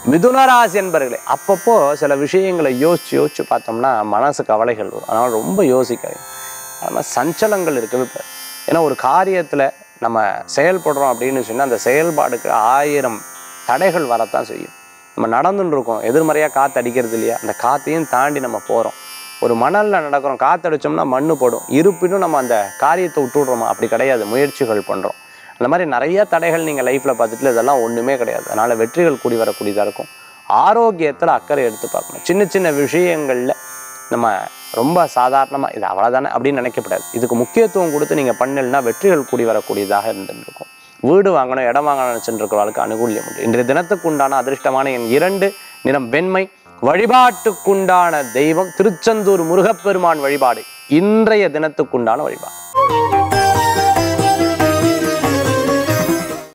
மிதுனராசி என்பர்களே அப்பப்போ சில விஷயங்களை யோசிச்சு யோசிச்சு பார்த்தோம்னா மனசு கவலைகள் வரும் அதனால ரொம்ப யோசிக்காது அது மாதிரி சஞ்சலங்கள் இருக்கவே கூடாது. ஏன்னா ஒரு காரியத்தில் நம்ம செயல்படுறோம் அப்படின்னு சொன்னால் அந்த செயல்பாடுக்கு ஆயிரம் தடைகள் வரத்தான் செய்யும் நம்ம நடந்துன்னு இருக்கோம் எதிர்மறையாக காற்று அடிக்கிறது இல்லையா அந்த காற்றையும் தாண்டி நம்ம போகிறோம் ஒரு மணலில் நடக்கிறோம் காற்று அடிச்சோம்னா மண்ணு போடும் இருப்பினும் நம்ம அந்த காரியத்தை விட்டுடுறோமா அப்படி கிடையாது முயற்சிகள் பண்ணுறோம் அந்த மாதிரி நிறைய தடைகள் நீங்கள் லைஃப்பில் பார்த்துட்டு இதெல்லாம் ஒன்றுமே கிடையாது அதனால் வெற்றிகள் கூடி வரக்கூடியதாக இருக்கும் ஆரோக்கியத்தில் அக்கறை எடுத்து பார்க்கணும் சின்ன சின்ன விஷயங்களில் நம்ம ரொம்ப சாதாரணமாக இது அவ்வளோதானே அப்படின்னு நினைக்கப்படாது இதுக்கு முக்கியத்துவம் கொடுத்து நீங்கள் பண்ணலைன்னா வெற்றிகள் கூடி வரக்கூடியதாக இருந்துட்டு இருக்கும் வீடு வாங்கணும் இடம் வாங்கணும் நினச்சிட்டு இருக்கிறவர்களுக்கு அனுகூல்யம் உண்டு இன்றைய தினத்துக்கு உண்டான அதிர்ஷ்டமான என் இரண்டு நிறம் வெண்மை வழிபாட்டுக்குண்டான தெய்வம் திருச்செந்தூர் முருகப்பெருமான் வழிபாடு இன்றைய தினத்துக்குண்டான வழிபாடு